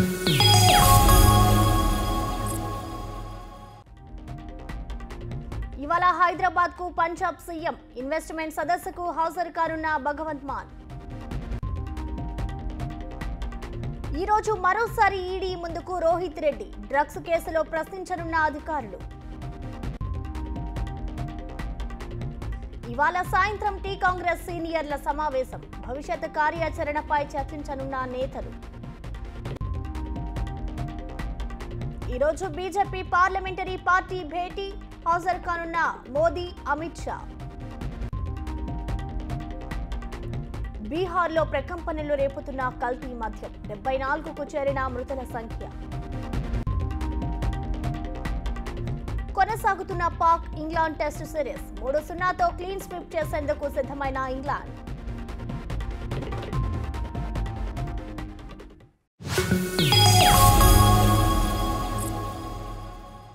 ఇవాళ హైదరాబాద్ కు Punjab CM investment సదస్సుకు హాజరు కానున్న భగవంత్ మాన్ ఈ రోజు మరోసారి ఈడీ ముందుకు రోహిత్ రెడ్డి డ్రగ్స్ కేసులో ప్రశ్నించనున్న అధికారులు ఇవాళ సాయంత్రం టీ కాంగ్రెస్ సీనియర్ల సమావేశం భవిష్యత్ కార్యాచరణపై చర్చించనున్న నేతలు ఈరోజు బీజేపీ పార్లమెంటరీ పార్టీ భేటీ హాజరు కానున్న మోదీ అమిత్ షా బీహార్లో ప్రకంపనలు రేపుతున్న కల్తీ మద్యం డెబ్బై నాలుగుకు చేరిన మృతుల సంఖ్య కొనసాగుతున్న పాక్ ఇంగ్లాండ్ టెస్ట్ సిరీస్ మూడు సున్నాతో క్లీన్ స్వీప్ చేసేందుకు సిద్ధమైన ఇంగ్లాండ్